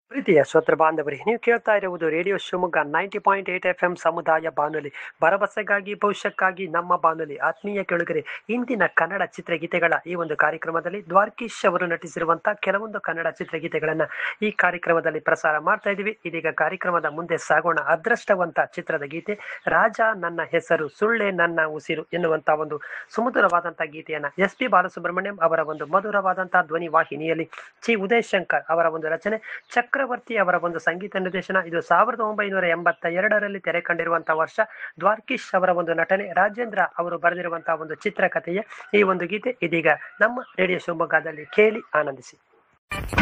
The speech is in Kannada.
ಪ್ರೀತಿಯ ಶ್ರೋತೃ ಬಾಂಧವರೇ ನೀವು ಕೇಳ್ತಾ ಇರುವುದು radio Shivamogga ninety point eight F M ಸಮುದಾಯ ಬಾನುಲಿ ಭರವಸೆಗಾಗಿ ಭವಿಷ್ಯಕ್ಕಾಗಿ ನಮ್ಮ ಬಾನುಲಿ ಆತ್ಮೀಯ ಕೆಳಗರೆ ಇಂದಿನ ಕನ್ನಡ ಚಿತ್ರಗೀತೆಗಳ ಈ ಒಂದು ಕಾರ್ಯಕ್ರಮದಲ್ಲಿ ದ್ವಾರ್ಕೀಶ್ ಅವರು ನಟಿಸಿರುವಂತಹ ಕೆಲವೊಂದು ಕನ್ನಡ ಚಿತ್ರಗೀತೆಗಳನ್ನ ಈ ಕಾರ್ಯಕ್ರಮದಲ್ಲಿ ಪ್ರಸಾರ ಮಾಡ್ತಾ ಇದ್ದೀವಿ ಇದೀಗ ಕಾರ್ಯಕ್ರಮದ ಮುಂದೆ ಸಾಗೋಣ ಅದೃಷ್ಟವಂತ ಚಿತ್ರದ ಗೀತೆ ರಾಜ ನನ್ನ ಹೆಸರು ಸುಳ್ಳೆ ನನ್ನ ಉಸಿರು ಎನ್ನುವಂತ ಒಂದು ಸುಮಧುರವಾದಂತಹ ಗೀತೆಯನ್ನ ಎಸ್ ಪಿ ಬಾಲಸುಬ್ರಹ್ಮಣ್ಯಂ ಅವರ ಒಂದು ಮಧುರವಾದಂತಹ ಧ್ವನಿ ವಾಹಿನಿಯಲ್ಲಿ ಚಿ ಉದಯ್ ಶಂಕರ್ ಅವರ ಒಂದು ರಚನೆ ಚಕ್ರವರ್ತಿ ಅವರ ಒಂದು ಸಂಗೀತ ನಿರ್ದೇಶನ ಇದು ಸಾವಿರದ ಒಂಬೈನೂರ ಎಂಬತ್ತ ಎರಡರಲ್ಲಿ ತೆರೆ ಕಂಡಿರುವಂತಹ ವರ್ಷ ದ್ವಾರ್ಕೀಶ್ ಅವರ ಒಂದು ನಟನೆ ರಾಜೇಂದ್ರ ಅವರು ಬರೆದಿರುವಂತಹ ಒಂದು ಚಿತ್ರಕಥೆಯ ಈ ಒಂದು ಗೀತೆ ಇದೀಗ ನಮ್ಮ ರೇಡಿಯೋ ಶಿವಮೊಗ್ಗದಲ್ಲಿ ಕೇಳಿ ಆನಂದಿಸಿ